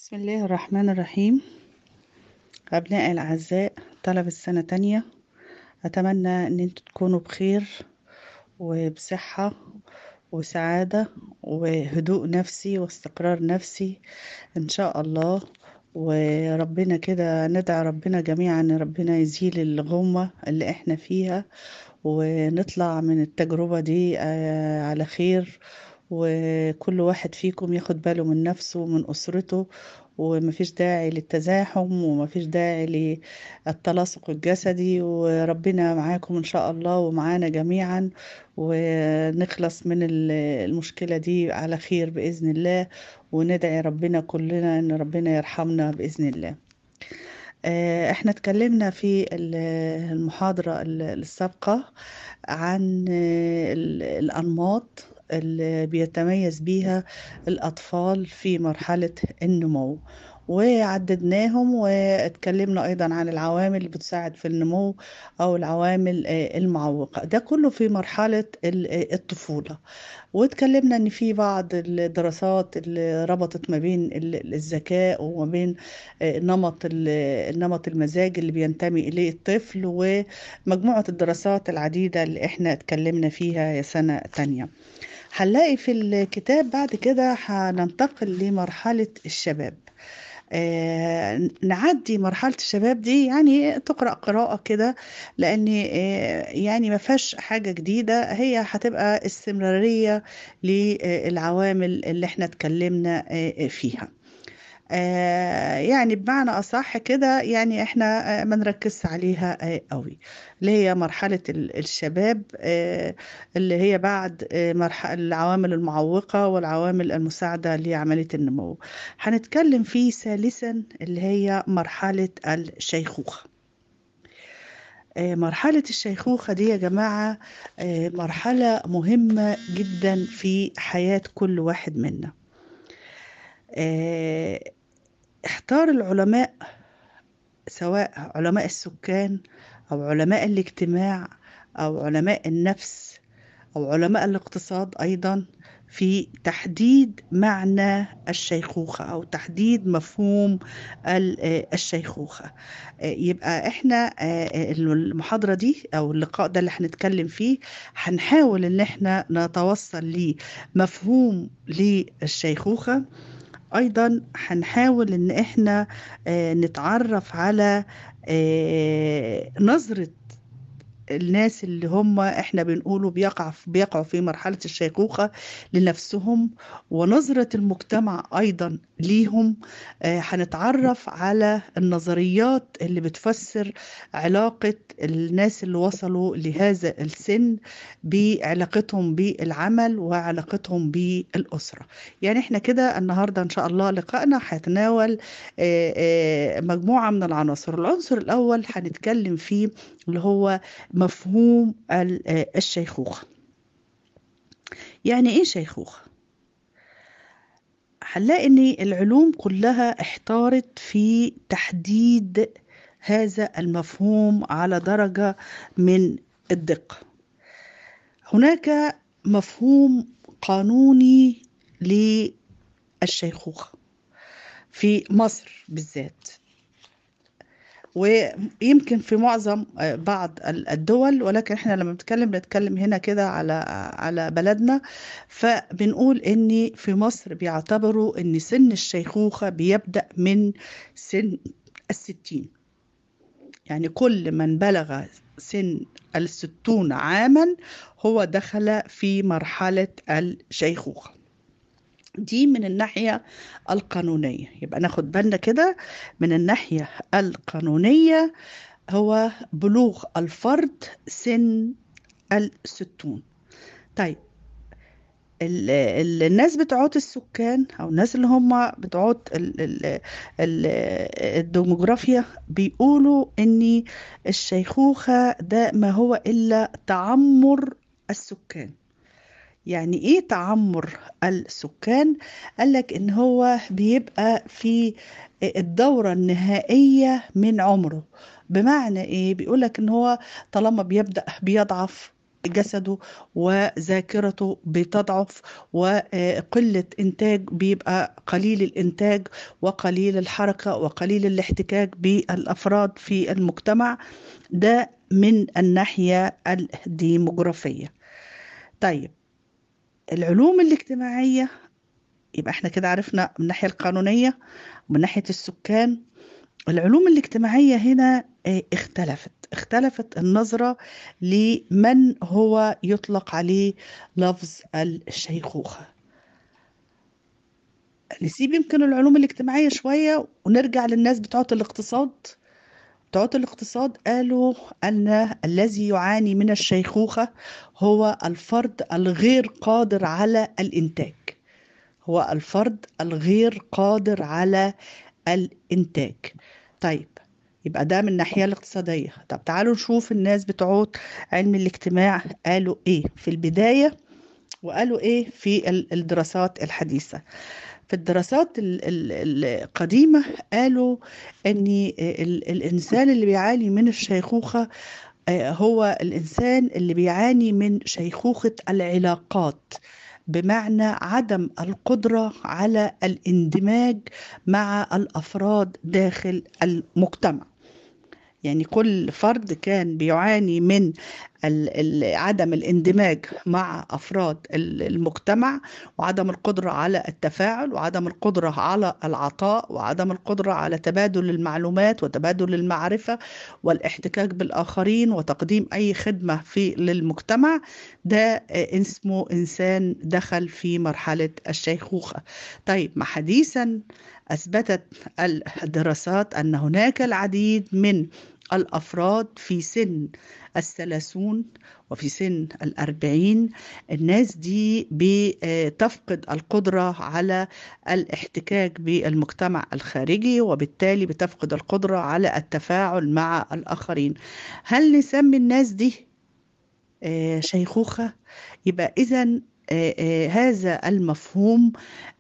بسم الله الرحمن الرحيم أبنائي الأعزاء طلبة السنة تانية أتمنى أن انتوا تكونوا بخير وبصحة وسعادة وهدوء نفسي واستقرار نفسي إن شاء الله وربنا كده ندعي ربنا جميعا إن ربنا يزيل الغمة اللي احنا فيها ونطلع من التجربة دي آه، على خير وكل واحد فيكم ياخد باله من نفسه ومن أسرته ومفيش داعي للتزاحم ومفيش داعي للتلاصق الجسدي وربنا معاكم إن شاء الله ومعانا جميعا ونخلص من ال- المشكلة دي على خير بإذن الله وندعي ربنا كلنا إن ربنا يرحمنا بإذن الله آه، احنا اتكلمنا في ال- المحاضرة ال- السابقة عن آه، ال- الأنماط اللي بيتميز بيها الأطفال في مرحلة النمو وعددناهم واتكلمنا أيضا عن العوامل اللي بتساعد في النمو أو العوامل آه، المعوقة ده كله في مرحلة ال- آه، الطفولة واتكلمنا ان في بعض الدراسات اللي ربطت ما بين ال- الذكاء وما بين آه، نمط ال- النمط المزاجي اللي بينتمي اليه الطفل ومجموعة الدراسات العديدة اللي احنا اتكلمنا فيها يا سنة تانية هنلاقي في الكتاب بعد كده هننتقل لمرحلة الشباب آه، نعدي مرحلة الشباب دي يعني تقرأ قراءة كده لأن آه، يعني ما فيهاش حاجة جديدة هي هتبقى استمرارية للعوامل اللي احنا اتكلمنا آه، فيها آه، يعني بمعنى أصح كده يعني احنا آه، ما نركزش عليها آه، قوي اللي هي مرحلة ال- الشباب آه، اللي هي بعد آه، مرحلة العوامل المعوقة والعوامل المساعدة لعملية النمو هنتكلم فيه ثالثا اللي هي مرحلة الشيخوخة آه، مرحلة الشيخوخة دي يا جماعة آه، مرحلة مهمة جدا في حياة كل واحد منا آه، احتار العلماء سواء علماء السكان أو علماء الاجتماع أو علماء النفس أو علماء الاقتصاد أيضا في تحديد معنى الشيخوخة أو تحديد مفهوم ال- آه، الشيخوخة آه، يبقى احنا آه، المحاضرة دي أو اللقاء ده اللي هنتكلم فيه هنحاول إن احنا نتوصل لمفهوم للشيخوخة ايضا هنحاول ان احنا آه، نتعرف على آه، نظرة الناس اللي هم احنا بنقوله بيقع بيقعوا في مرحلة الشيخوخة لنفسهم ونظرة المجتمع ايضا ليهم آه، هنتعرف على النظريات اللي بتفسر علاقة الناس اللي وصلوا لهذا السن بعلاقتهم بالعمل وعلاقتهم بالأسرة يعني احنا كده النهاردة ان شاء الله لقائنا هيتناول آه، آه، مجموعة من العناصر العنصر الأول هنتكلم فيه اللي هو مفهوم ال- آه، الشيخوخة يعني ايه شيخوخة هنلاقي ان العلوم كلها احتارت في تحديد هذا المفهوم على درجة من الدقة هناك مفهوم قانوني للشيخوخة في مصر بالذات ويمكن في معظم آه، بعض ال- الدول ولكن احنا لما بنتكلم بنتكلم هنا كده على على بلدنا فبنقول ان في مصر بيعتبروا ان سن الشيخوخة بيبدأ من سن الستين يعني كل من بلغ سن الستون عاما هو دخل في مرحلة الشيخوخة دي من الناحية القانونية يبقى ناخد بالنا كده من الناحية القانونية هو بلوغ الفرد سن الستون طيب ال- ال- الناس بتوعات السكان او الناس اللي هم بتوعات ال- ال- ال- الديموغرافيا بيقولوا ان الشيخوخة ده ما هو الا تعمر السكان يعني ايه تعمر السكان قالك ان هو بيبقى في الدورة النهائية من عمره بمعنى ايه بيقولك ان هو طالما بيبدأ بيضعف جسده وذاكرته بتضعف وقلة إنتاج بيبقى قليل الإنتاج وقليل الحركة وقليل الاحتكاك بالأفراد في المجتمع ده من الناحية الديموغرافية طيب العلوم الاجتماعية يبقى احنا كده عرفنا من الناحية القانونية ومن ناحية السكان العلوم الاجتماعية هنا اختلفت اختلفت النظرة لمن هو يطلق عليه لفظ الشيخوخة نسيب يمكن العلوم الاجتماعية شوية ونرجع للناس بتوع الاقتصاد بتوع الاقتصاد قالوا أن الذي يعاني من الشيخوخة هو الفرد الغير قادر على الإنتاج هو الفرد الغير قادر على الإنتاج طيب يبقى ده من الناحية الاقتصادية طب تعالوا نشوف الناس بتوع علم الاجتماع قالوا ايه في البداية وقالوا ايه في الدراسات الحديثة في الدراسات القديمة قالوا ان الانسان اللي بيعاني من الشيخوخة هو الانسان اللي بيعاني من شيخوخة العلاقات بمعنى عدم القدرة على الاندماج مع الأفراد داخل المجتمع يعني كل فرد كان بيعاني من عدم الاندماج مع افراد المجتمع وعدم القدره على التفاعل وعدم القدره على العطاء وعدم القدره على تبادل المعلومات وتبادل المعرفه والاحتكاك بالاخرين وتقديم اي خدمه في للمجتمع ده اسمه انسان دخل في مرحله الشيخوخه طيب ما حديثا اثبتت الدراسات ان هناك العديد من الأفراد في سن الثلاثون وفي سن الأربعين الناس دي بتفقد القدرة على الاحتكاك بالمجتمع الخارجي وبالتالي بتفقد القدرة على التفاعل مع الآخرين هل نسمي الناس دي شيخوخة يبقى إذا هذا المفهوم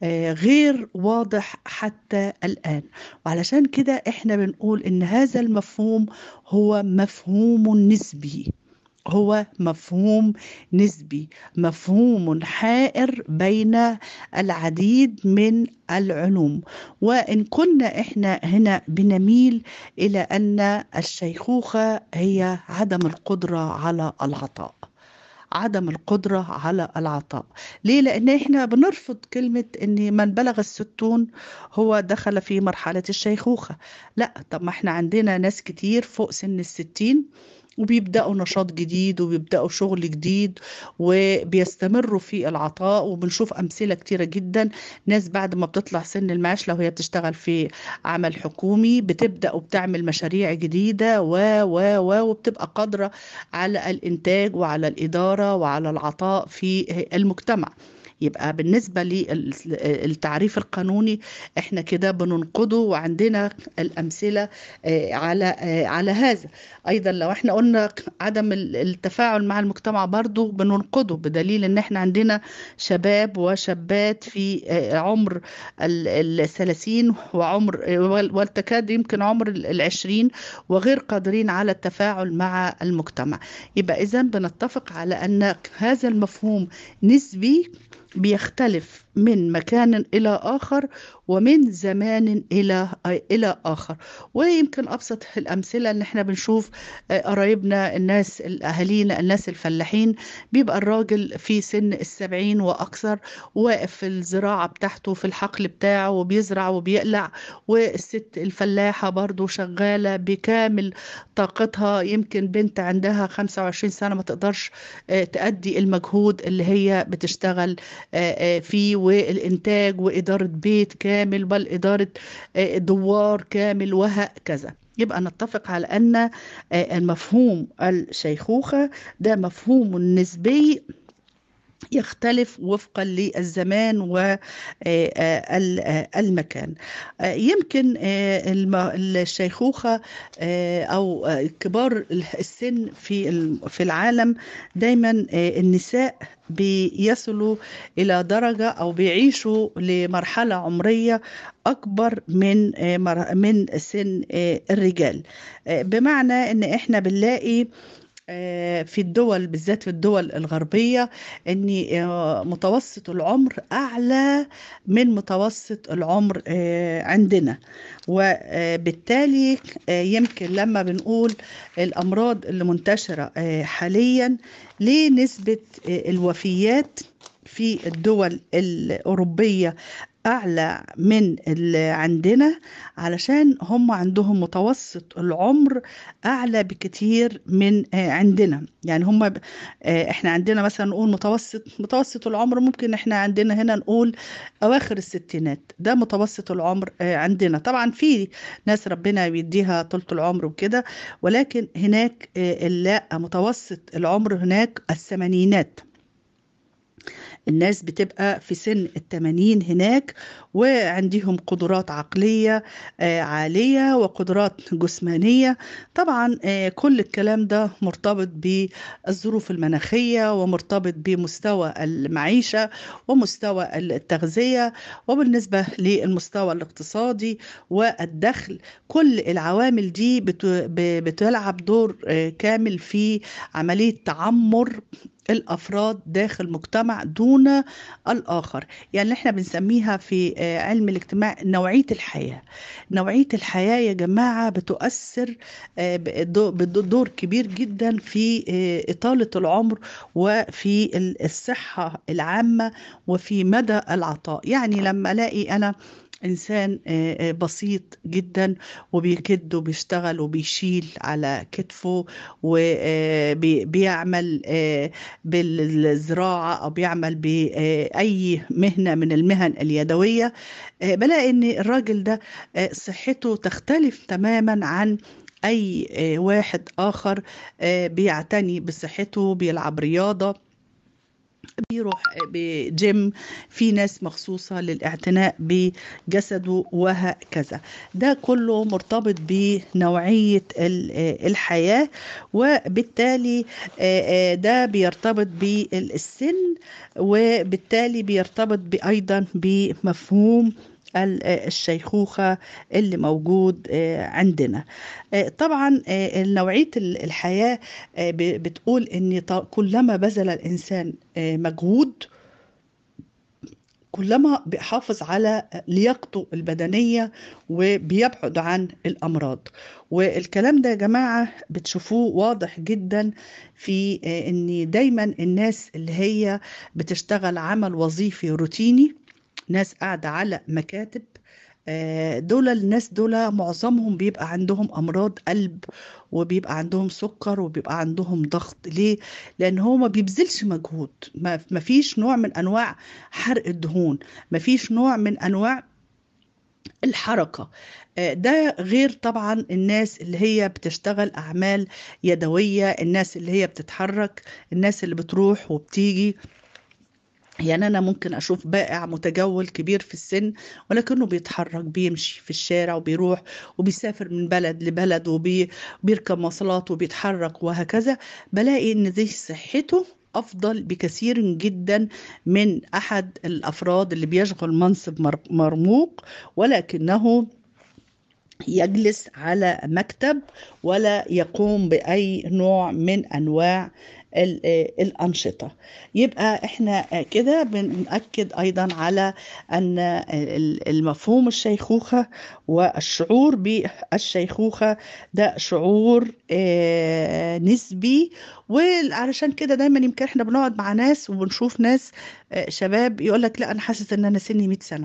غير واضح حتى الآن وعلشان كده احنا بنقول ان هذا المفهوم هو مفهوم نسبي هو مفهوم نسبي مفهوم حائر بين العديد من العلوم وان كنا احنا هنا بنميل الى ان الشيخوخه هي عدم القدره على العطاء عدم القدرة على العطاء ليه؟ لأن إحنا بنرفض كلمة إن من بلغ الستون هو دخل في مرحلة الشيخوخة لا طب ما إحنا عندنا ناس كتير فوق سن الستين وبيبدأوا نشاط جديد وبيبدأوا شغل جديد وبيستمروا في العطاء وبنشوف أمثلة كتيرة جدا ناس بعد ما بتطلع سن المعاش لو هي بتشتغل في عمل حكومي بتبدأ وبتعمل مشاريع جديدة و و و وبتبقى قادرة على الإنتاج وعلى الإدارة وعلى العطاء في المجتمع يبقى بالنسبة للتعريف القانوني احنا كده بننقضه وعندنا الأمثلة على على هذا أيضا لو احنا قلنا عدم التفاعل مع المجتمع برضو بننقضه بدليل ان احنا عندنا شباب وشابات في عمر الثلاثين وعمر والتكاد يمكن عمر العشرين وغير قادرين على التفاعل مع المجتمع يبقى إذا بنتفق على أن هذا المفهوم نسبي بيختلف من مكان إلى آخر ومن زمان إلى إلى آخر ويمكن أبسط الأمثلة إن إحنا بنشوف قرايبنا الناس الأهالينا الناس الفلاحين بيبقى الراجل في سن السبعين وأكثر واقف في الزراعة بتاعته في الحقل بتاعه وبيزرع وبيقلع والست الفلاحة برضو شغالة بكامل طاقتها يمكن بنت عندها 25 سنة ما تقدرش تأدي المجهود اللي هي بتشتغل فيه والإنتاج وإدارة بيت كامل بل إدارة دوار كامل وهكذا يبقى نتفق على أن المفهوم الشيخوخة ده مفهوم نسبي يختلف وفقا للزمان والمكان يمكن الشيخوخة أو كبار السن في في العالم دايما النساء بيصلوا إلى درجة أو بيعيشوا لمرحلة عمرية أكبر من من سن الرجال بمعنى إن إحنا بنلاقي آه، في الدول بالذات في الدول الغربية ان آه، متوسط العمر اعلى من متوسط العمر آه، عندنا وبالتالي آه، يمكن لما بنقول الامراض اللي منتشرة آه، حاليا ليه نسبة آه، الوفيات في الدول الأوروبية أعلى من اللي عندنا علشان هم عندهم متوسط العمر أعلى بكتير من آه، عندنا يعني هم ب- آه، إحنا عندنا مثلا نقول متوسط متوسط العمر ممكن إحنا عندنا هنا نقول أواخر الستينات ده متوسط العمر آه، عندنا طبعا في ناس ربنا بيديها طولة العمر وكده ولكن هناك آه، لا متوسط العمر هناك الثمانينات الناس بتبقى في سن التمانين هناك وعندهم قدرات عقلية آه، عالية وقدرات جسمانية طبعا آه، كل الكلام ده مرتبط بالظروف المناخية ومرتبط بمستوى المعيشة ومستوى التغذية وبالنسبة للمستوى الاقتصادي والدخل كل العوامل دي بت- ب- بتلعب دور آه، كامل في عملية تعمر الافراد داخل مجتمع دون الاخر يعني اللي احنا بنسميها في آه، علم الاجتماع نوعيه الحياه نوعيه الحياه يا جماعه بتؤثر آه، بدو- بدور كبير جدا في آه، اطاله العمر وفي ال- الصحه العامه وفي مدى العطاء يعني لما الاقي انا انسان آه، آه، بسيط جدا وبيكد وبيشتغل وبيشيل على كتفه وبيعمل بالزراعة أو بيعمل بأي مهنة من المهن اليدوية آه، بلاقي إن الراجل ده آه، صحته تختلف تماما عن أي آه، واحد آخر آه، بيعتني بصحته بيلعب رياضة بيروح بجيم في ناس مخصوصة للاعتناء بجسده وهكذا ده كله مرتبط بنوعية ال- الحياة وبالتالي آه، آه، ده بيرتبط بالسن وبالتالي بيرتبط ب- أيضا بمفهوم ال- آه، الشيخوخة اللي موجود آه، عندنا آه، طبعا آه، نوعية ال- الحياة آه، ب- بتقول ان ط- كلما بذل الانسان آه، مجهود كلما بيحافظ على لياقته البدنية وبيبعد عن الأمراض والكلام ده يا جماعة بتشوفوه واضح جدا في آه، ان دايما الناس اللي هي بتشتغل عمل وظيفي روتيني ناس قاعدة على مكاتب آه، دول الناس دول معظمهم بيبقى عندهم أمراض قلب وبيبقى عندهم سكر وبيبقى عندهم ضغط ليه؟ لأن هو ما بيبذلش مجهود ما ما فيش نوع من أنواع حرق الدهون ما فيش نوع من أنواع الحركة آه، ده غير طبعا الناس اللي هي بتشتغل أعمال يدوية الناس اللي هي بتتحرك الناس اللي بتروح وبتيجي يعني أنا ممكن أشوف بائع متجول كبير في السن ولكنه بيتحرك بيمشي في الشارع وبيروح وبيسافر من بلد لبلد وبيركب مواصلات وبيتحرك وهكذا بلاقي إن دي صحته أفضل بكثير جدا من أحد الأفراد اللي بيشغل منصب مر- مرموق ولكنه يجلس على مكتب ولا يقوم بأي نوع من أنواع ال- آه، الأنشطة يبقى احنا كده بنأكد أيضا على أن ال- المفهوم الشيخوخة والشعور بالشيخوخة ده شعور آه، نسبي وعلشان كده دايما يمكن احنا بنقعد مع ناس وبنشوف ناس آه، شباب يقولك لا أنا حاسس إن أنا سني 100 سنة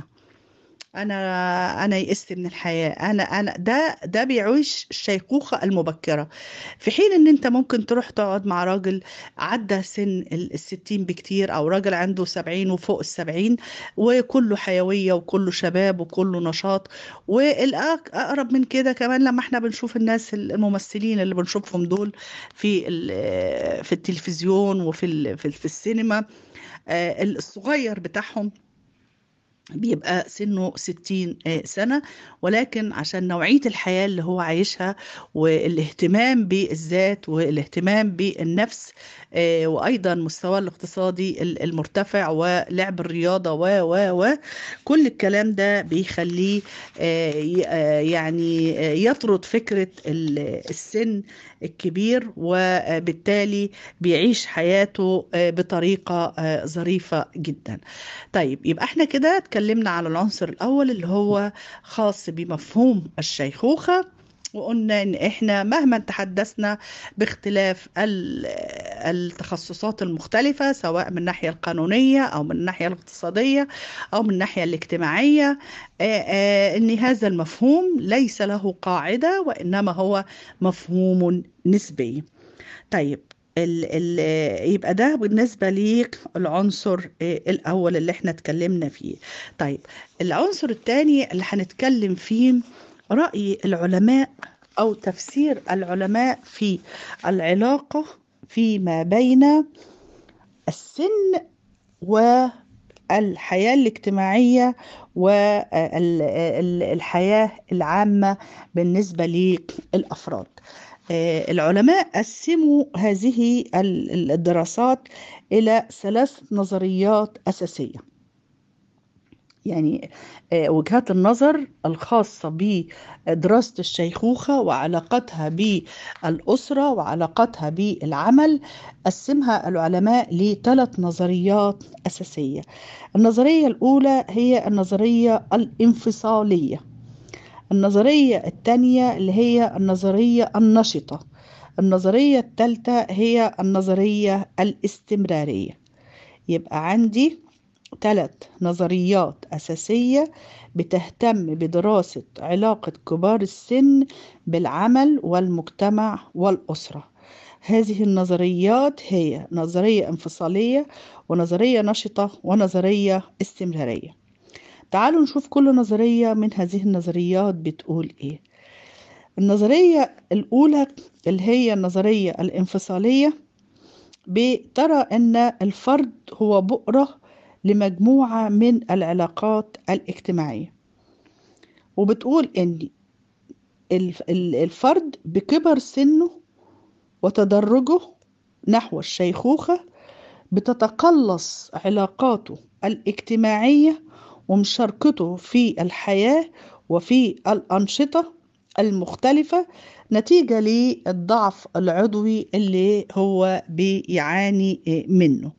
انا انا يئست من الحياه انا انا ده ده بيعيش الشيخوخه المبكره في حين ان انت ممكن تروح تقعد مع راجل عدى سن ال- الستين بكتير او راجل عنده سبعين وفوق السبعين وكله حيويه وكله شباب وكله نشاط والاقرب من كده كمان لما احنا بنشوف الناس الممثلين اللي بنشوفهم دول في ال- في التلفزيون وفي ال- في في السينما آه، الصغير بتاعهم بيبقى سنه 60 سنة ولكن عشان نوعية الحياة اللي هو عايشها والاهتمام بالذات والاهتمام بالنفس وأيضا مستواه الاقتصادي المرتفع ولعب الرياضة و و و كل الكلام ده بيخليه يعني يطرد فكرة السن الكبير وبالتالي بيعيش حياته بطريقة ظريفة جدا طيب يبقى احنا كده اتكلمنا على العنصر الأول اللي هو خاص بمفهوم الشيخوخة وقلنا ان احنا مهما تحدثنا باختلاف التخصصات المختلفة سواء من الناحية القانونية او من الناحية الاقتصادية او من الناحية الاجتماعية ان هذا المفهوم ليس له قاعدة وانما هو مفهوم نسبي طيب ال ال يبقى ده بالنسبة للعنصر الأول اللي احنا اتكلمنا فيه طيب العنصر الثاني اللي هنتكلم فيه رأي العلماء أو تفسير العلماء في العلاقة فيما بين السن والحياة الاجتماعية والحياة العامة بالنسبة للأفراد العلماء قسموا هذه الدراسات إلى ثلاث نظريات أساسية يعني وجهات النظر الخاصة بدراسة الشيخوخة وعلاقتها بالأسرة وعلاقتها بالعمل قسمها العلماء لثلاث نظريات أساسية النظرية الأولى هي النظرية الانفصالية النظرية الثانية اللي هي النظرية النشطة النظرية الثالثة هي النظرية الاستمرارية يبقى عندي ثلاث نظريات أساسية بتهتم بدراسة علاقة كبار السن بالعمل والمجتمع والأسرة هذه النظريات هي نظرية انفصالية ونظرية نشطة ونظرية استمرارية تعالوا نشوف كل نظرية من هذه النظريات بتقول إيه النظرية الأولى اللي هي النظرية الانفصالية بترى أن الفرد هو بؤرة لمجموعة من العلاقات الاجتماعية وبتقول أن الفرد بكبر سنه وتدرجه نحو الشيخوخة بتتقلص علاقاته الاجتماعية ومشاركته في الحياة وفي الأنشطة المختلفة نتيجة للضعف العضوي اللي هو بيعاني منه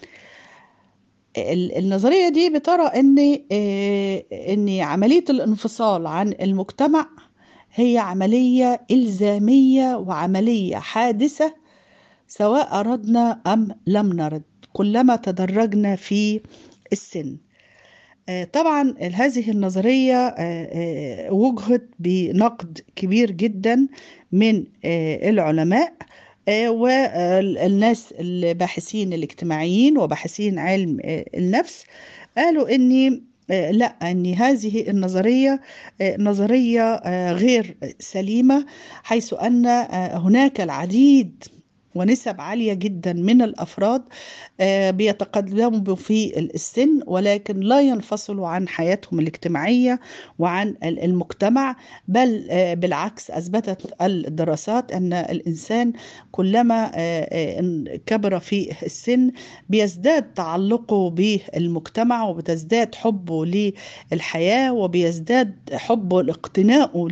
النظرية دي بترى ان ان عملية الانفصال عن المجتمع هي عملية إلزامية وعملية حادثة سواء أردنا أم لم نرد كلما تدرجنا في السن طبعا هذه النظرية وجهت بنقد كبير جدا من العلماء والناس الباحثين الاجتماعيين وباحثين علم النفس قالوا ان لا ان هذه النظريه نظريه غير سليمه حيث ان هناك العديد ونسب عالية جدا من الأفراد بيتقدموا في السن ولكن لا ينفصلوا عن حياتهم الاجتماعية وعن المجتمع بل بالعكس أثبتت الدراسات أن الإنسان كلما كبر في السن بيزداد تعلقه بالمجتمع وبتزداد حبه للحياة وبيزداد حبه لاقتنائه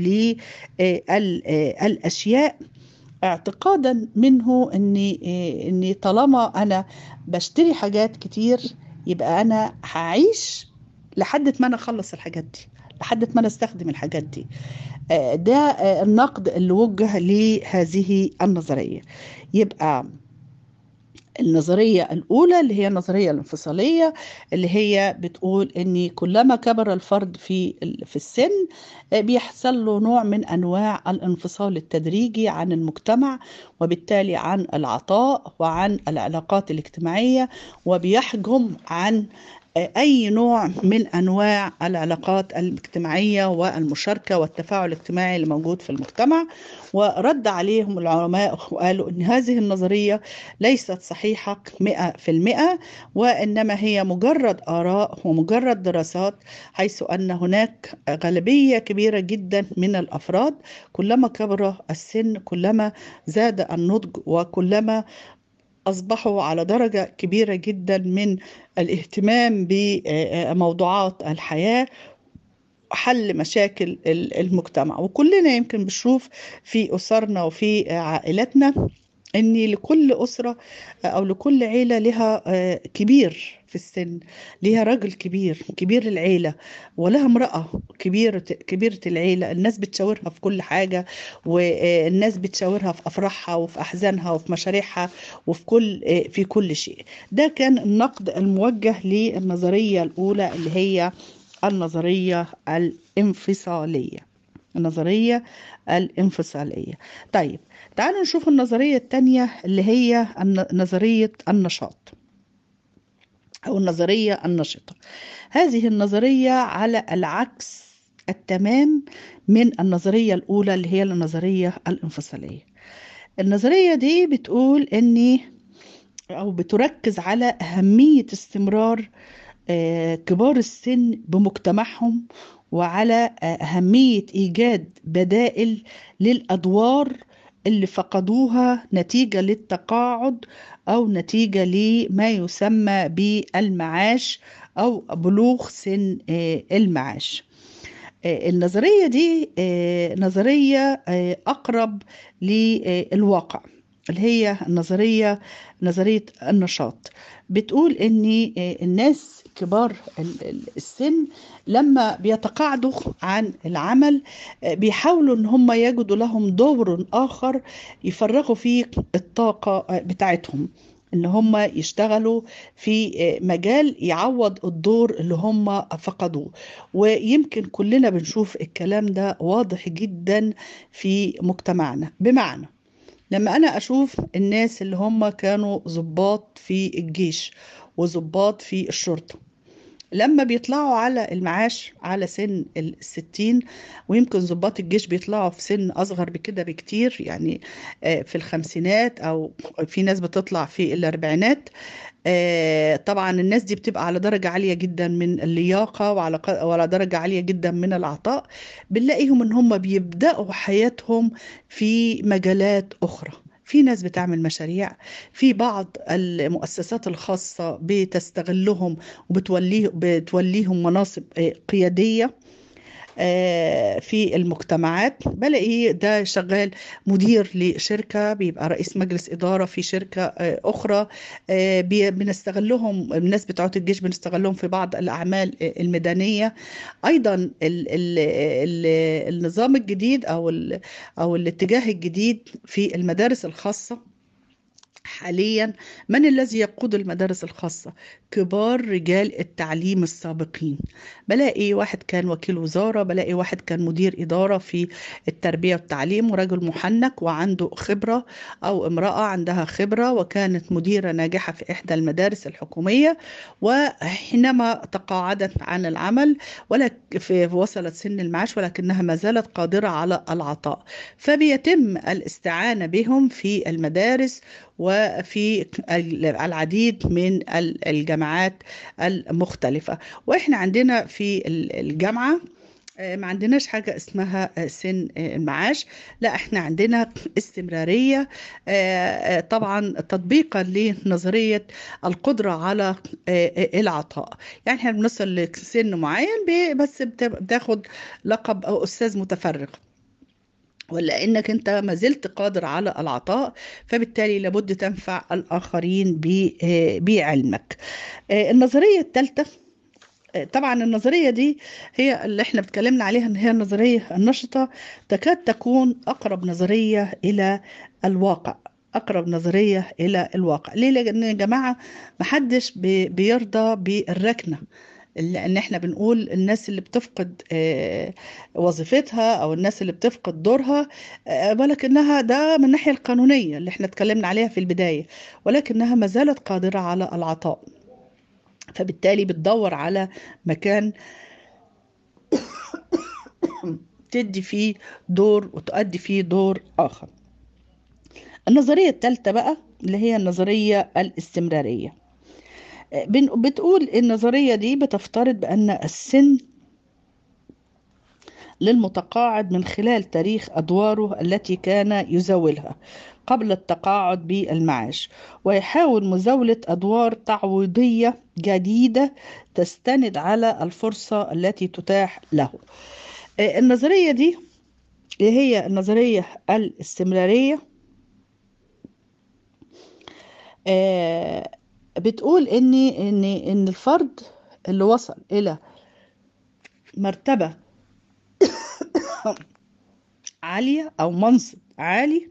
للأشياء اعتقادا منه اني اني طالما انا بشتري حاجات كتير يبقى انا هعيش لحد ما انا اخلص الحاجات دي لحد ما انا استخدم الحاجات دي ده النقد اللي وجه لهذه النظريه يبقى النظرية الأولى اللي هي النظرية الانفصالية اللي هي بتقول إن كلما كبر الفرد في في السن بيحصل له نوع من أنواع الانفصال التدريجي عن المجتمع وبالتالي عن العطاء وعن العلاقات الاجتماعية وبيحجم عن أي نوع من أنواع العلاقات الاجتماعية والمشاركة والتفاعل الاجتماعي اللي موجود في المجتمع ورد عليهم العلماء وقالوا أن هذه النظرية ليست صحيحة مئة في المئة وإنما هي مجرد آراء ومجرد دراسات حيث أن هناك غالبية كبيرة جدا من الأفراد كلما كبر السن كلما زاد النضج وكلما أصبحوا على درجة كبيرة جدا من الاهتمام بموضوعات الحياة حل مشاكل المجتمع وكلنا يمكن بنشوف في أسرنا وفي عائلتنا ان لكل اسره او لكل عيله لها كبير في السن ليها راجل كبير كبير العيله ولها امراه كبيره كبيره العيله الناس بتشاورها في كل حاجه والناس بتشاورها في افراحها وفي احزانها وفي مشاريعها وفي كل في كل شيء ده كان النقد الموجه للنظريه الاولى اللي هي النظريه الانفصاليه النظريه الانفصاليه طيب تعالوا نشوف النظرية الثانية اللي هي نظرية النشاط أو النظرية النشطة هذه النظرية على العكس التمام من النظرية الأولى اللي هي النظرية الانفصالية النظرية دي بتقول أني أو بتركز على أهمية استمرار كبار السن بمجتمعهم وعلى أهمية إيجاد بدائل للأدوار اللي فقدوها نتيجة للتقاعد أو نتيجة لما يسمى بالمعاش أو بلوغ سن المعاش النظرية دي نظرية أقرب للواقع اللي هي النظرية نظرية النشاط بتقول ان الناس كبار السن لما بيتقاعدوا عن العمل بيحاولوا ان هم يجدوا لهم دور اخر يفرغوا فيه الطاقة بتاعتهم ان هم يشتغلوا في مجال يعوض الدور اللي هم فقدوه ويمكن كلنا بنشوف الكلام ده واضح جدا في مجتمعنا بمعنى لما انا اشوف الناس اللي هم كانوا ضباط في الجيش وضباط في الشرطه لما بيطلعوا على المعاش على سن الستين ويمكن ضباط الجيش بيطلعوا في سن أصغر بكده بكتير يعني في الخمسينات أو في ناس بتطلع في الأربعينات طبعا الناس دي بتبقى على درجة عالية جدا من اللياقة وعلى وعلى درجة عالية جدا من العطاء بنلاقيهم ان هم بيبدأوا حياتهم في مجالات أخرى في ناس بتعمل مشاريع في بعض المؤسسات الخاصة بتستغلهم وبتوليه بتوليهم مناصب قيادية في المجتمعات بلاقي ده شغال مدير لشركة بيبقى رئيس مجلس إدارة في شركة أخرى بنستغلهم الناس بتوع الجيش بنستغلهم في بعض الأعمال الميدانية أيضا ال ال ال النظام الجديد أو أو الاتجاه الجديد في المدارس الخاصة حاليا من الذي يقود المدارس الخاصة كبار رجال التعليم السابقين بلاقي واحد كان وكيل وزارة بلاقي واحد كان مدير إدارة في التربية والتعليم ورجل محنك وعنده خبرة أو امرأة عندها خبرة وكانت مديرة ناجحة في إحدى المدارس الحكومية وحينما تقاعدت عن العمل ولك في وصلت سن المعاش ولكنها ما زالت قادرة على العطاء فبيتم الاستعانة بهم في المدارس وفي العديد من الجامعات المختلفة واحنا عندنا في الجامعة ما عندناش حاجة اسمها سن المعاش لا احنا عندنا استمرارية طبعا تطبيقا لنظرية القدرة على العطاء يعني احنا بنوصل لسن معين بس بتاخد لقب او استاذ متفرغ ولا انك انت ما زلت قادر على العطاء فبالتالي لابد تنفع الاخرين بعلمك النظريه الثالثه طبعا النظرية دي هي اللي احنا بتكلمنا عليها ان هي النظرية النشطة تكاد تكون اقرب نظرية الى الواقع اقرب نظرية الى الواقع ليه لان يا جماعة محدش بيرضى بالركنة لان احنا بنقول الناس اللي بتفقد وظيفتها او الناس اللي بتفقد دورها ولكنها ده من الناحيه القانونيه اللي احنا اتكلمنا عليها في البدايه ولكنها ما زالت قادره على العطاء فبالتالي بتدور على مكان تدي فيه دور وتؤدي فيه دور آخر النظرية الثالثة بقى اللي هي النظرية الاستمرارية بن- بتقول النظرية دي بتفترض بأن السن للمتقاعد من خلال تاريخ أدواره التي كان يزاولها قبل التقاعد بالمعاش ويحاول مزاولة أدوار تعويضية جديدة تستند على الفرصة التي تتاح له آه، النظرية دي اللي هي النظرية الاستمرارية آه، بتقول ان ان ان الفرد اللي وصل الى مرتبة عالية او منصب عالي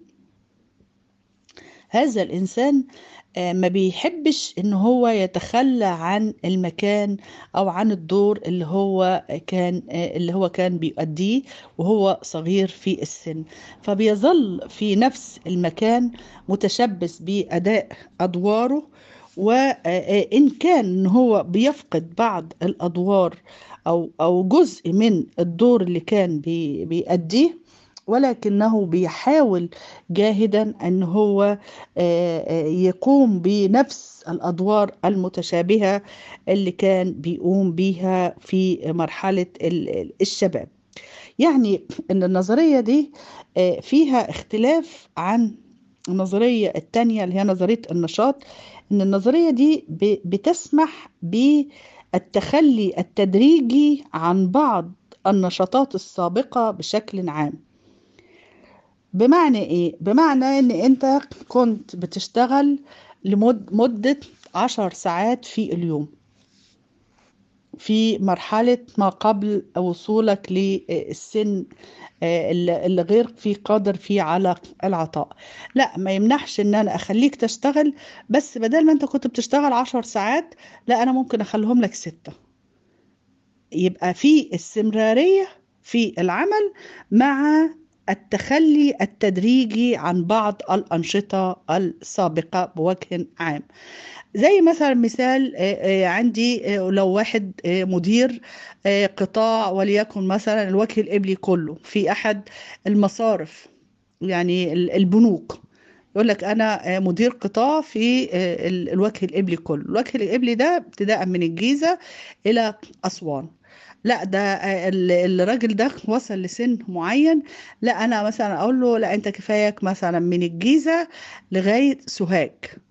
هذا الانسان آه، ما بيحبش ان هو يتخلى عن المكان او عن الدور اللي هو كان آه، اللي هو كان بيؤديه وهو صغير في السن فبيظل في نفس المكان متشبث باداء ادواره وان كان إن هو بيفقد بعض الادوار او او جزء من الدور اللي كان بي- بيأديه ولكنه بيحاول جاهدا ان هو آه، آه، يقوم بنفس الادوار المتشابهه اللي كان بيقوم بيها في مرحله ال- ال- الشباب يعني ان النظريه دي آه، فيها اختلاف عن النظريه الثانيه اللي هي نظريه النشاط ان النظريه دي ب- بتسمح بالتخلي التدريجي عن بعض النشاطات السابقه بشكل عام بمعنى ايه بمعنى ان انت كنت بتشتغل لمدة عشر ساعات في اليوم في مرحلة ما قبل وصولك للسن آه، اللي اللي غير في قادر فيه على العطاء لا ما يمنحش ان انا اخليك تشتغل بس بدل ما انت كنت بتشتغل عشر ساعات لا انا ممكن اخليهم لك ستة يبقى في استمرارية في العمل مع التخلي التدريجي عن بعض الأنشطة السابقة بوجه عام زي مثلا مثال آه، آه، عندي آه، لو واحد آه، مدير آه، قطاع وليكن مثلا الوجه الإبلي كله في أحد المصارف يعني ال- البنوك يقول لك انا آه، مدير قطاع في آه، ال- الوجه الإبلي كله الوجه الإبلي ده ابتداء من الجيزة إلى أسوان لا ده آه، ال- الراجل ده وصل لسن معين لا انا مثلا اقول له لا انت كفايك مثلا من الجيزة لغاية سوهاج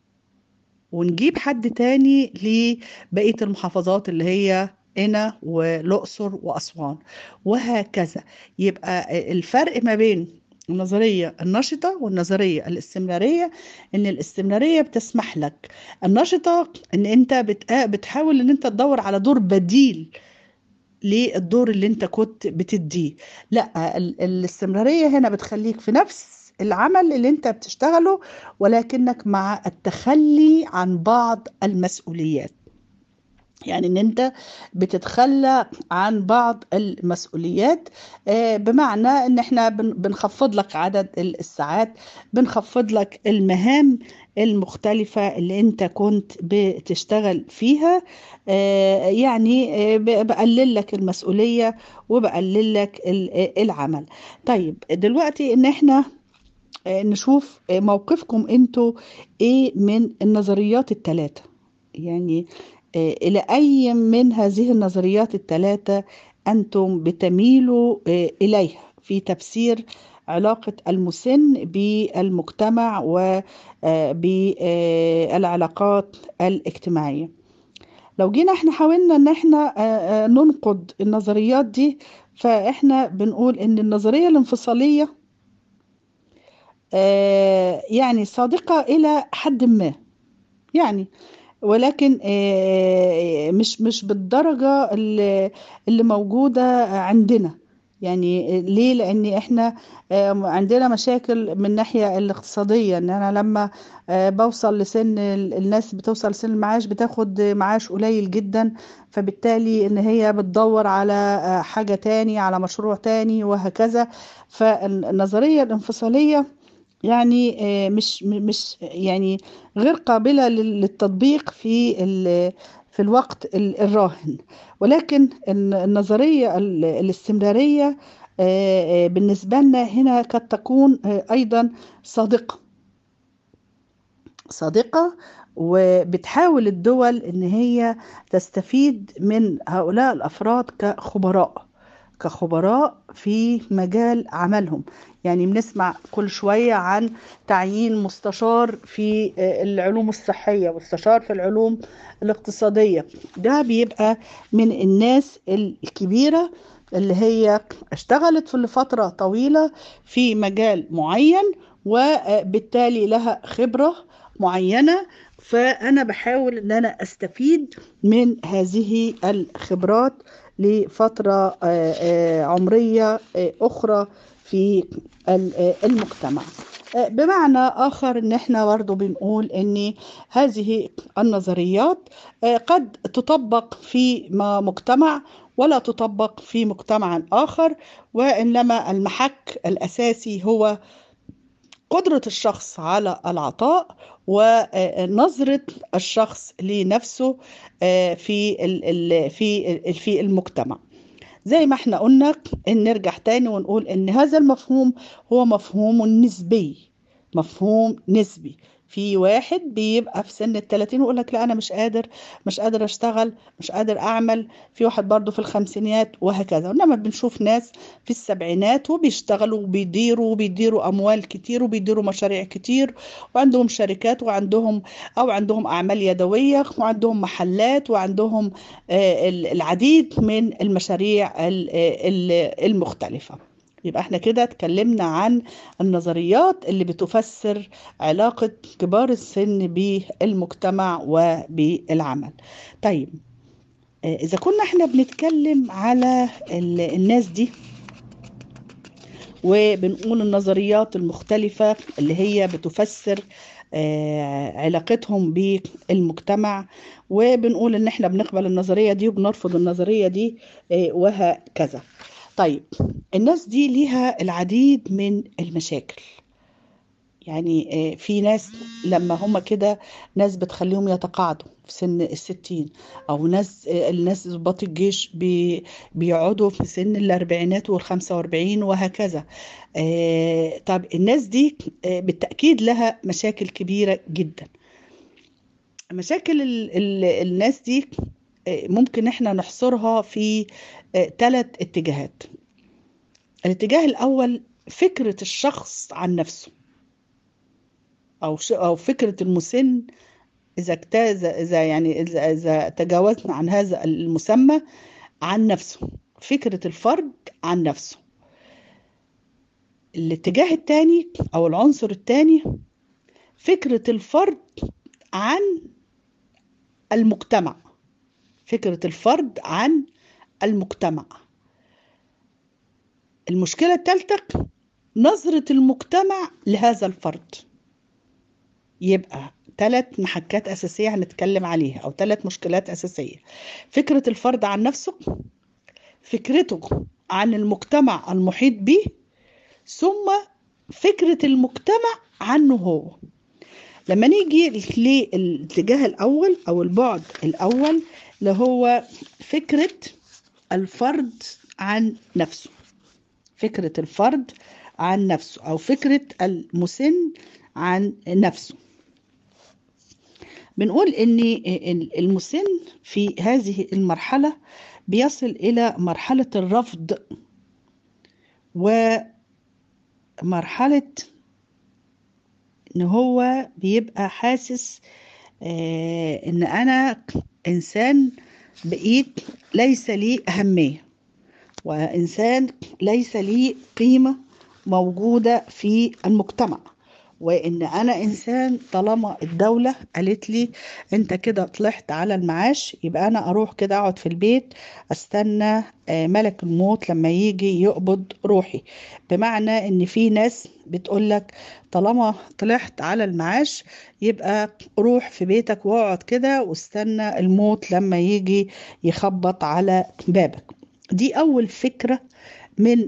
ونجيب حد تاني لبقية المحافظات اللي هي قنا والأقصر وأسوان وهكذا يبقى الفرق ما بين النظرية النشطة والنظرية الاستمرارية ان الاستمرارية بتسمح لك النشطة ان انت بتقا- بتحاول ان انت تدور على دور بديل للدور اللي انت كنت بتديه لا ال- الاستمرارية هنا بتخليك في نفس العمل اللي انت بتشتغله ولكنك مع التخلي عن بعض المسؤوليات يعني ان انت بتتخلى عن بعض المسؤوليات آه، بمعنى ان احنا بن- بنخفض لك عدد ال- الساعات بنخفض لك المهام المختلفة اللي انت كنت بتشتغل فيها آه، يعني آه، ب- بقلل لك المسؤولية وبقلل لك ال- العمل طيب دلوقتي ان احنا آه، نشوف آه، موقفكم انتوا ايه من النظريات الثلاثة يعني آه، إلى أي من هذه النظريات الثلاثة أنتم بتميلوا آه، إليها في تفسير علاقة المسن بالمجتمع وبالعلاقات الاجتماعية لو جينا احنا حاولنا ان احنا آه، آه، ننقد النظريات دي فاحنا بنقول ان النظرية الانفصالية آه، يعني صادقة إلى حد ما يعني ولكن آه، مش مش بالدرجة اللي اللي موجودة عندنا يعني ليه لأن احنا آه، عندنا مشاكل من الناحية الاقتصادية ان انا لما آه، بوصل لسن ال- الناس بتوصل لسن المعاش بتاخد معاش قليل جدا فبالتالي ان هي بتدور على آه، حاجة تاني على مشروع تاني وهكذا فالنظرية الانفصالية يعني آه، مش م- مش يعني غير قابلة لل- للتطبيق في ال- في الوقت ال- الراهن ولكن الن- النظرية ال- الاستمرارية آه، آه، بالنسبة لنا هنا قد تكون آه، أيضا صادقة صادقة وبتحاول الدول إن هي تستفيد من هؤلاء الأفراد كخبراء كخبراء في مجال عملهم يعني بنسمع كل شوية عن تعيين مستشار في آه، العلوم الصحية مستشار في العلوم الاقتصادية ده بيبقى من الناس الكبيرة اللي هي اشتغلت في فترة طويلة في مجال معين وبالتالي لها خبرة معينة فأنا بحاول إن أنا أستفيد من هذه الخبرات لفترة آه، آه، عمرية آه، أخرى في ال- آه، المجتمع آه، بمعنى آخر إن إحنا برضو بنقول إن هذه النظريات آه، قد تطبق في ما مجتمع ولا تطبق في مجتمع آخر وإنما المحك الأساسي هو قدرة الشخص على العطاء ونظرة الشخص لنفسه آه، في ال- ال- في ال- في المجتمع زي ما احنا قلنا ان نرجع تاني ونقول ان هذا المفهوم هو مفهوم نسبي مفهوم نسبي في واحد بيبقى في سن التلاتين ويقول لك لا انا مش قادر مش قادر اشتغل مش قادر اعمل في واحد برضه في الخمسينات وهكذا انما بنشوف ناس في السبعينات وبيشتغلوا وبيديروا وبيديروا اموال كتير وبيديروا مشاريع كتير وعندهم شركات وعندهم او عندهم اعمال يدويه وعندهم محلات وعندهم آه، ال- العديد من المشاريع ال- ال- المختلفه يبقى احنا كده اتكلمنا عن النظريات اللي بتفسر علاقة كبار السن بالمجتمع وبالعمل طيب آه، إذا كنا احنا بنتكلم على ال- الناس دي وبنقول النظريات المختلفة اللي هي بتفسر آه، علاقتهم بالمجتمع وبنقول ان احنا بنقبل النظرية دي وبنرفض النظرية دي آه، وهكذا طيب الناس دي ليها العديد من المشاكل يعني آه، في ناس لما هم كده ناس بتخليهم يتقاعدوا في سن الستين او ناس آه، الناس ضباط الجيش بي بيقعدوا في سن الاربعينات والخمسة واربعين وهكذا آه، طب الناس دي آه، بالتأكيد لها مشاكل كبيرة جدا مشاكل ال ال الناس دي آه، ممكن احنا نحصرها في ثلاث اتجاهات الاتجاه الأول فكرة الشخص عن نفسه أو ش- أو فكرة المسن إذا اجتاز إذا يعني إذا, إذا تجاوزنا عن هذا المسمى عن نفسه فكرة الفرد عن نفسه الاتجاه الثاني أو العنصر الثاني فكرة الفرد عن المجتمع فكرة الفرد عن المجتمع المشكلة الثالثة نظرة المجتمع لهذا الفرد يبقى ثلاث محكات أساسية هنتكلم عليها أو ثلاث مشكلات أساسية فكرة الفرد عن نفسه فكرته عن المجتمع المحيط به ثم فكرة المجتمع عنه هو لما نيجي للاتجاه الأول أو البعد الأول اللي هو فكرة الفرد عن نفسه فكرة الفرد عن نفسه أو فكرة المسن عن نفسه بنقول إن المسن في هذه المرحلة بيصل إلى مرحلة الرفض ومرحلة إن هو بيبقى حاسس آه، إن أنا إنسان بقيت ليس لي أهمية وإنسان ليس لي قيمة موجودة في المجتمع وإن أنا إنسان طالما الدولة قالت لي أنت كده طلعت على المعاش يبقى أنا أروح كده أقعد في البيت أستنى آه، ملك الموت لما يجي يقبض روحي بمعنى إن في ناس بتقولك طالما طلعت على المعاش يبقى روح في بيتك واقعد كده واستنى الموت لما يجي يخبط على بابك دي أول فكرة من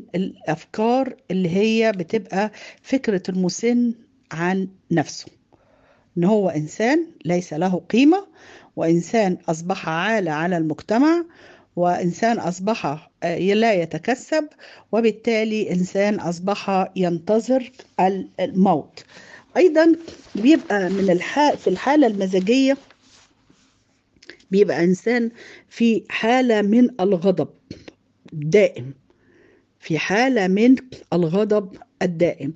الأفكار اللي هي بتبقى فكرة المسن عن نفسه ان هو انسان ليس له قيمه وانسان اصبح عاله على المجتمع وانسان اصبح لا يتكسب وبالتالي انسان اصبح ينتظر الموت ايضا بيبقى من الح... في الحاله المزاجيه بيبقى انسان في حاله من الغضب دائم في حاله من الغضب الدائم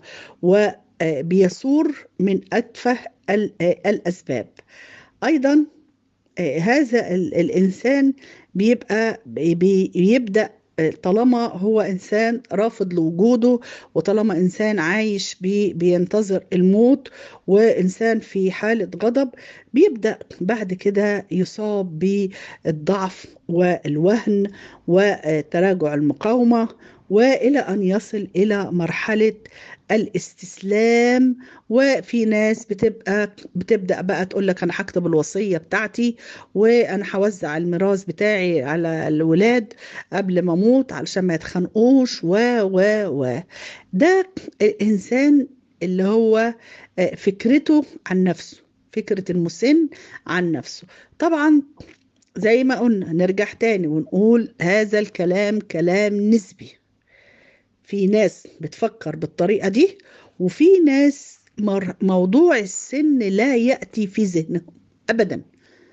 وبيثور من اتفه الاسباب ايضا هذا الانسان بيبقى بيبدا طالما هو انسان رافض لوجوده وطالما انسان عايش بي بينتظر الموت وانسان في حاله غضب بيبدا بعد كده يصاب بالضعف والوهن وتراجع المقاومه والى ان يصل الى مرحله الاستسلام وفي ناس بتبقى بتبدا بقى تقول لك انا هكتب الوصيه بتاعتي وانا هوزع الميراث بتاعي على الولاد قبل ما اموت علشان ما يتخانقوش و و و ده الانسان اللي هو فكرته عن نفسه فكره المسن عن نفسه طبعا زي ما قلنا نرجع تاني ونقول هذا الكلام كلام نسبي في ناس بتفكر بالطريقه دي وفي ناس موضوع السن لا ياتي في ذهنهم ابدا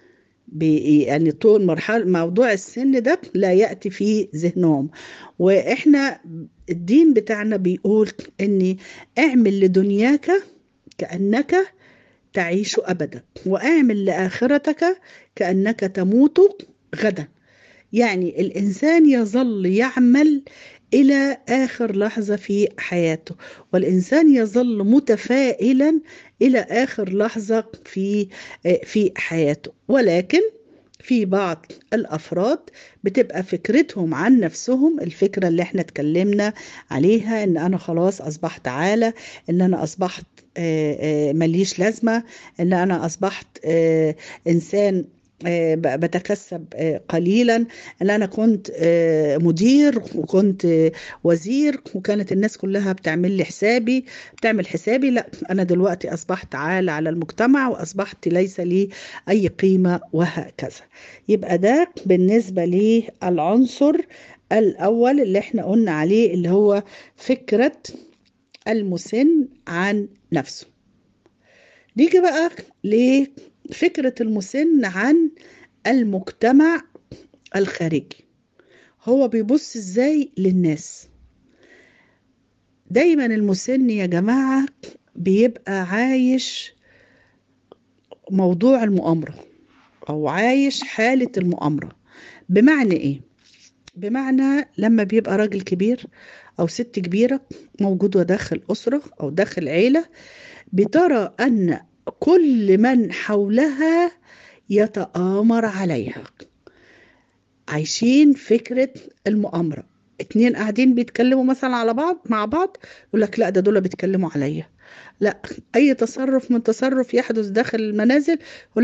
يعني طول مرحله موضوع السن ده لا ياتي في ذهنهم واحنا الدين بتاعنا بيقول اني اعمل لدنياك كانك تعيش ابدا واعمل لاخرتك كانك تموت غدا يعني الانسان يظل يعمل الى اخر لحظه في حياته والانسان يظل متفائلا الى اخر لحظه في في حياته ولكن في بعض الافراد بتبقى فكرتهم عن نفسهم الفكره اللي احنا اتكلمنا عليها ان انا خلاص اصبحت عاله ان انا اصبحت مليش لازمه ان انا اصبحت انسان بتكسب قليلا ان انا كنت مدير وكنت وزير وكانت الناس كلها بتعمل لي حسابي بتعمل حسابي لا انا دلوقتي اصبحت عالة على المجتمع واصبحت ليس لي اي قيمة وهكذا يبقى ده بالنسبة للعنصر الاول اللي احنا قلنا عليه اللي هو فكرة المسن عن نفسه نيجي بقى فكرة المسن عن المجتمع الخارجي هو بيبص ازاي للناس دايما المسن يا جماعة بيبقى عايش موضوع المؤامرة أو عايش حالة المؤامرة بمعنى إيه؟ بمعنى لما بيبقى راجل كبير أو ست كبيرة موجودة داخل أسرة أو داخل عيلة بترى أن كل من حولها يتآمر عليها عايشين فكرة المؤامرة اتنين قاعدين بيتكلموا مثلا على بعض مع بعض يقول لك لا ده دول بيتكلموا عليا لا اي تصرف من تصرف يحدث داخل المنازل